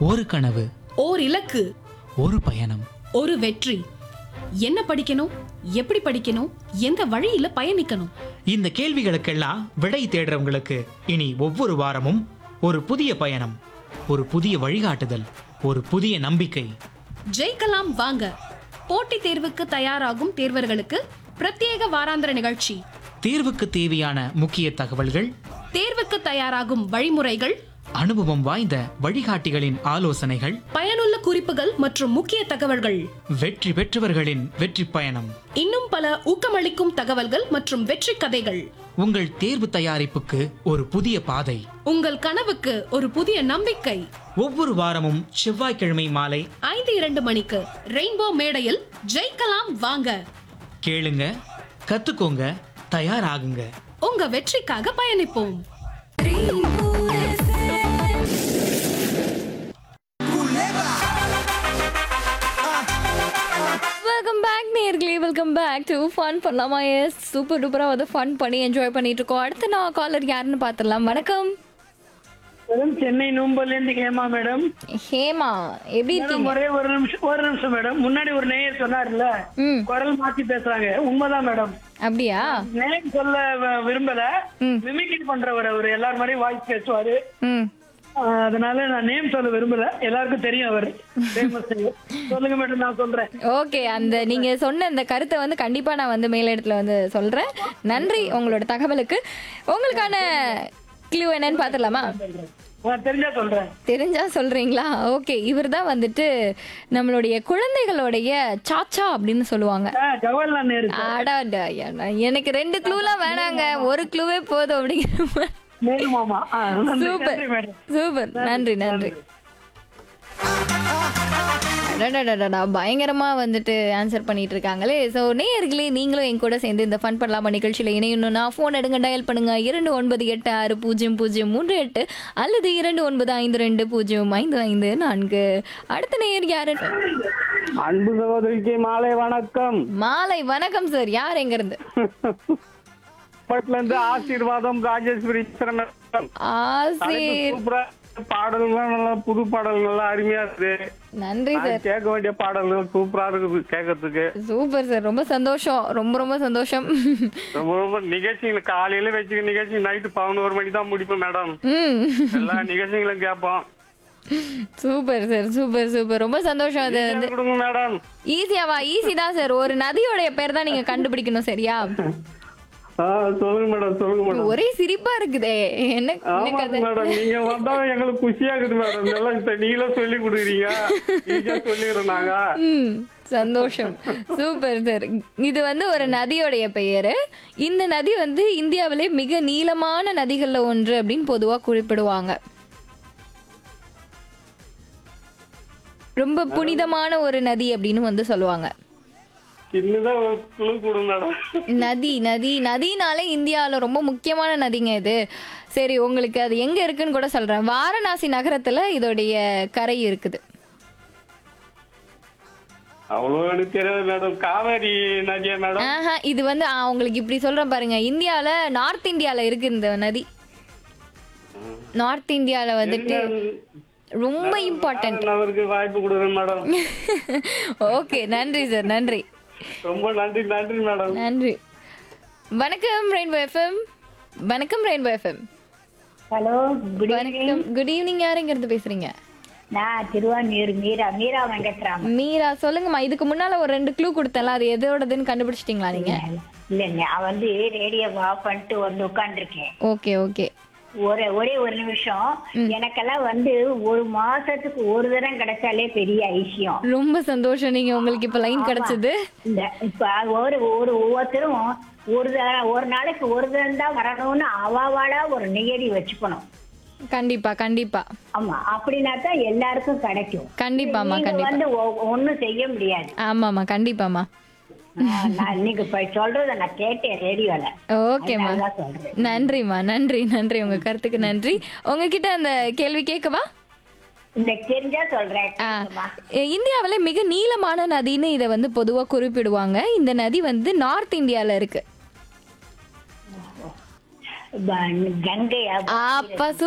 ஒரு கனவு ஓர் இலக்கு ஒரு பயணம் ஒரு வெற்றி என்ன படிக்கணும் எப்படி படிக்கணும் எந்த வழியில பயணிக்கணும் இந்த கேள்விகளுக்கெல்லாம் விடை தேடுறவங்களுக்கு இனி ஒவ்வொரு வாரமும் ஒரு புதிய பயணம் ஒரு புதிய வழிகாட்டுதல் ஒரு புதிய நம்பிக்கை ஜெயிக்கலாம் வாங்க போட்டித் தேர்வுக்கு தயாராகும் தேர்வர்களுக்கு பிரத்யேக வாராந்திர நிகழ்ச்சி தேர்வுக்கு தேவையான முக்கிய தகவல்கள் தேர்வுக்கு தயாராகும் வழிமுறைகள் அனுபவம் வாய்ந்த வழிகாட்டிகளின் ஆலோசனைகள் பயனுள்ள குறிப்புகள் மற்றும் முக்கிய தகவல்கள் வெற்றி பெற்றவர்களின் வெற்றி பயணம் இன்னும் பல ஊக்கமளிக்கும் தகவல்கள் மற்றும் வெற்றி கதைகள் உங்கள் தேர்வு தயாரிப்புக்கு ஒரு புதிய பாதை உங்கள் கனவுக்கு ஒரு புதிய நம்பிக்கை ஒவ்வொரு வாரமும் செவ்வாய்க்கிழமை மாலை ஐந்து இரண்டு மணிக்கு ரெயின்போ மேடையில் ஜெயிக்கலாம் வாங்க கேளுங்க கத்துக்கோங்க தயாராகுங்க உங்க வெற்றிக்காக பயணிப்போம் வெல்கம் பேக் நேர்களே வெல்கம் பேக் டு ஃபன் பண்ணலாமா எஸ் சூப்பர் டூப்பராக வந்து ஃபன் பண்ணி என்ஜாய் பண்ணிட்டு இருக்கோம் அடுத்து நான் காலர் யாருன்னு பார்த்துடலாம் வணக்கம் மேடம் சென்னை நூம்பல்ல இருந்து ஹேமா மேடம் ஹேமா எப்படி மேடம் இருக்கீங்க ஒரே ஒரு நிமிஷம் ஒரு நிமிஷம் மேடம் முன்னாடி ஒரு நேயர் சொன்னார்ல ம் குரல் மாத்தி பேசுறாங்க உண்மைதான் மேடம் அப்படியா நேம் சொல்ல வ- விரும்பல ம். மிமிக்ரி பண்றவர் அவர் எல்லார் மாதிரியும் வாய்ஸ் பேசுவாரு ம் ஆஹ் அதனால நான் நேம் சொல்ல விரும்பல எல்லாருக்கும் தெரியும் அவர் ஃபேமஸ் சொல்லுங்க மேடம் நான் சொல்றேன் ஓகே அந்த நீங்க சொன்ன இந்த கருத்தை வந்து கண்டிப்பா நான் வந்து மேலிடத்துல வந்து சொல்றேன் நன்றி உங்களோட தகவலுக்கு உங்களுக்கான க்ளூ என்னன்னு பார்த்துடலாமா நான் தெரிஞ்சா சொல்றேன் தெரிஞ்சா சொல்றீங்களா ஓகே இவர் தான் வந்துட்டு நம்மளுடைய குழந்தைகளுடைய சாச்சா அப்படின்னு சொல்லுவாங்க ஆஹ் ஜவஹர்லால் நேரு அடாடா, ஐயா, எனக்கு ரெண்டு க்ளூலாம் வேணாங்க ஒரு க்ளூவே போதும் அப்படிங்கிற மாதிரி. நேரு மாமா ஆஹ் நன்றி, சூப்பர் நன்றி மேடம் சூப்பர் நன்றி நன்றி அடடடடடா, பயங்கரமா வந்துட்டு ஆன்சர் பண்ணிட்டு இருக்காங்களே ஸோ நேயர்களே நீங்களும் என் கூட சேர்ந்து இந்த ஃபன் பண்ணலாமா நிகழ்ச்சியில் இணையணும்னா ஃபோன் எடுங்க டயல் பண்ணுங்க இரண்டு ஒன்பது எட்டு ஆறு பூஜ்ஜியம் பூஜ்ஜியம் மூன்று எட்டு அல்லது இரண்டு ஒன்பது ஐந்து ரெண்டு பூஜ்ஜியம் ஐந்து ஐந்து நான்கு அடுத்த நேயர் யாரு அன்பு சகோதரிக்கு மாலை வணக்கம் மாலை வணக்கம் சார் யார் எங்க இருந்து பட்ல இருந்து ஆசீர்வாதம் ராஜேஸ்வரி சரணம் ஆசிர் சூப்பரா பாடல்கள்லாம் நல்லா புது பாடல்கள் நல்லா அருமையா இருக்கு நன்றி நான் சார் கேட்க வேண்டிய பாடல்கள் சூப்பரா இருக்குது கேட்கறதுக்கு சூப்பர் சார் ரொம்ப சந்தோஷம் ரொம்ப ரொம்ப சந்தோஷம் ரொம்ப ரொம்ப நிகழ்ச்சிகளை காலையில வச்சுக்க நிகழ்ச்சி நைட்டு பதினோரு மணி தான் முடிப்போம் மேடம் ம் எல்லா நிகழ்ச்சிகளும் கேட்போம் சூப்பர் சார் சூப்பர் சூப்பர் ரொம்ப சந்தோஷம் அது வந்து கொடுங்க மேடம் ஈஸியாவா ஈஸி தான் சார் ஒரு நதியோடைய பேர் தான் நீங்க கண்டுபிடிக்கணும் சரியா ஆ சொல்லுங்க மேடம் சொல்லுங்க மேடம் ஒரே சிரிப்பா இருக்குதே என்ன என்ன ஆமா கதை மேடம் நீங்க வந்தா எங்களுக்கு குஷியா இருக்குது மேடம் நல்லா இப்ப நீங்களும் சொல்லி கொடுக்குறீங்க ஈஸியா சொல்லிடுறோம் நாங்க ம் சந்தோஷம் சூப்பர் சார் இது வந்து ஒரு நதியோடைய பெயர் இந்த நதி வந்து இந்தியாவிலே மிக நீளமான நதிகள்ல ஒன்று அப்படின்னு பொதுவா குறிப்பிடுவாங்க ரொம்ப புனிதமான ஒரு நதி அப்படின்னு வந்து சொல்லுவாங்க இன்னுதான் ஒரு குழு கொடுங்க மேடம் நதி நதி நதினாலே இந்தியாவில் ரொம்ப முக்கியமான நதிங்க இது சரி உங்களுக்கு அது எங்க இருக்குன்னு கூட சொல்றேன் வாரணாசி நகரத்துல இதோடைய கரை இருக்குது அவ்வளவு எனக்கு தெரியாது மேடம் காவேரி நதியா மேடம் ஆஹா இது வந்து ஆ, உங்களுக்கு இப்படி சொல்றேன் பாருங்க இந்தியால நார்த் இந்தியால இருக்கு இந்த நதி நார்த் இந்தியால வந்துட்டு ரொம்ப இம்பார்ட்டன்ட் அவருக்கு வாய்ப்பு கொடுக்குறேன் மேடம் ஓகே நன்றி சார் நன்றி ரொம்ப நன்றி நன்றி மேடம் நன்றி வணக்கம் ரெயின்போ எஃப்எம் வணக்கம் ரெயின்போ எஃப்எம் ஹலோ குட் வணக்கம் குட் ஈவினிங் யாருங்கிறது பேசுறீங்க நான் திருவான்மியூர் மீரா மீரா வெங்கட்ராமன் மீரா சொல்லுங்கம்மா இதுக்கு முன்னால ஒரு ரெண்டு க்ளூ கொடுத்தேன்ல அது எதோடதுன்னு கண்டுபிடிச்சிட்டீங்களா நீங்க இல்ல நான் வந்து ரேடியோ ஆஃப் பண்ணிட்டு வந்து உட்காந்துருக்கேன் ஓகே ஓகே ஒரே ஒரே ஒரு நிமிஷம் எனக்கெல்லாம் வந்து ஒரு மாசத்துக்கு ஒரு தரம் கிடைச்சாலே பெரிய ஐசியம் ரொம்ப சந்தோஷம் நீங்க உங்களுக்கு இப்ப லைன் கிடைச்சது இந்த இப்ப ஒரு ஒரு ஒவ்வொருத்தரும் ஒரு தரம் ஒரு நாளைக்கு ஒரு தரம் தான் வரணும்னு அவாவாடா ஒரு நியதி வச்சுக்கணும் கண்டிப்பா கண்டிப்பா ஆமா அப்படின்னா தான் எல்லாருக்கும் கிடைக்கும் கண்டிப்பாம்மா நீங்க கண்டிப்பா வந்து ஒ- ஒண்ணும் செய்ய முடியாது ஆமாம்மா கண்டிப்பாம்மா நான் நான் நீங்க இப்ப சொல்றத நான் கேட்டேன் ரேடியோல ஓகேம்மா அதனால சொல்றேன் நன்றிம்மா நன்றி நன்றி உங்க கருத்துக்கு நன்றி உங்ககிட்ட அந்த கேள்வி கேட்கவா இந்த தெரிஞ்சா சொல்றேன் ஆ, கேளுங்கம்மா. இந்தியாவுல மிக நீளமான நதின்னு இதை வந்து பொதுவா குறிப்பிடுவாங்க இந்த நதி வந்து நார்த் இந்தியால இருக்கு ப- கங்கை அப்ப